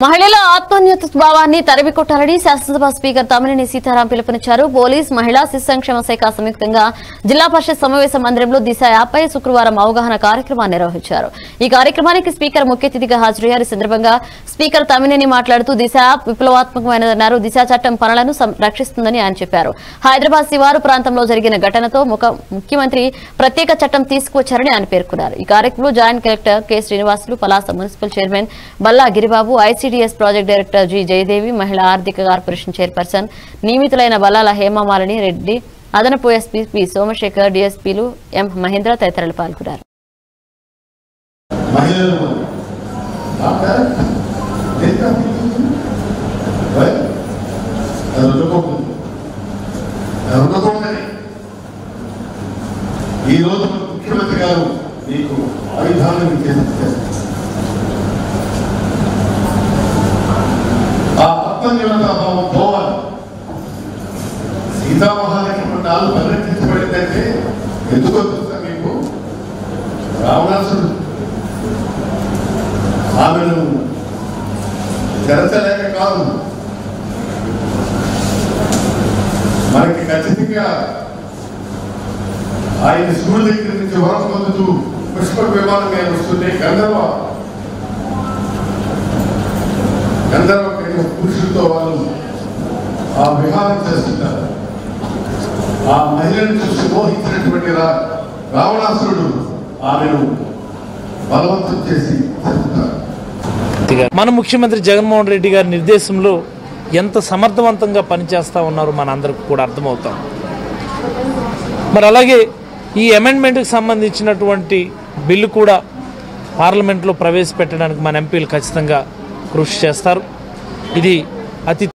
మహిళల ఆత్మన్యూత భావాన్ని తరిమి కొట్టాలని శాసనసభ స్పీకర్ తమ్మినేని సీతారాం పిలుపునిచ్చారు పోలీస్ మహిళా శిశు సంక్షేమ శాఖ సంయుక్తంగా జిల్లా పరిషత్ సమావేశ మందిరంలో దిశ యాప్పై శుక్రవారం అవగాహన కార్యక్రమాన్ని నిర్వహించారు ఈ కార్యక్రమానికి స్పీకర్ ముఖ్య అతిథిగా హాజరయ్యారు ఈ సందర్భంగా స్పీకర్ తమ్మినేని మాట్లాడుతూ దిశ యాప్ విప్లవాత్మకమైనదన్నారు దిశ చట్టం పనులను సం- రక్షిస్తుందని ఆయన చెప్పారు హైదరాబాద్ శివారు ప్రాంతంలో జరిగిన ఘటనతో ముఖ- ముఖ్యమంత్రి ప్రత్యేక చట్టం తీసుకువచ్చారని ఆయన పేర్కొన్నారు ఈ కార్యక్రమంలో joint collector K Srinivasulu Palasa municipal chairman Balla Giribabu ICDS project director G Jayadevi మహిళా ఆర్థిక కార్పొరేషన్ చైర్పర్సన్ నియమితులైన బల్లాల హేమమాలిని రెడ్డి అదనపు ఎస్పీ పి సోమశేఖర్ డీఎస్పీలు ఎం మహేంద్ర తదితరులు పాల్గొన్నారు మహిళలు డాక్టర్ ఎంత Right? అది ఉండకూడదు అది ఉండకూడదని ఈరోజు మన ముఖ్యమంత్రి గారు మీకు ఆయుధాలను చేస్తారు ఆ ఆత్మనిర్భరత భావం పోవాలి సీతామహాలక్ష్మణ నాలుగు పరిరక్షించబడిందంటే ఎందుకో తెలుసా మీకు రావణాసుడు ఆమెను చెరచలేక కాదు మనకి ఖచ్చితంగా ఆయన స్కూల్ దగ్గర నుంచి వరం పొందుతూ పుష్పక విమానం మీద వస్తుంటే గంధర్వ గంధర్వ కలిగిన పురుషులతో వాళ్ళు ఆ విహారం చేస్తుంటారు ఆ మహిళను చూసి మోహించినటువంటి రా రావణాసురుడు ఆమెను బలవంతం చేసి చంపుతారు మన ముఖ్యమంత్రి జగన్మోహన్ రెడ్డి గారి నిర్దేశంలో ఎంత సమర్థవంతంగా పనిచేస్తూ ఉన్నారో మనందరికి కూడా అర్థమవుతాం మరి అలాగే ఈ అమెండ్మెంట్కి సంబంధించినటువంటి బిల్లు కూడా పార్లమెంట్లో ప్రవేశపెట్టడానికి మన ఎంపీలు ఖచ్చితంగా కృషి చేస్తారు ఇది అతి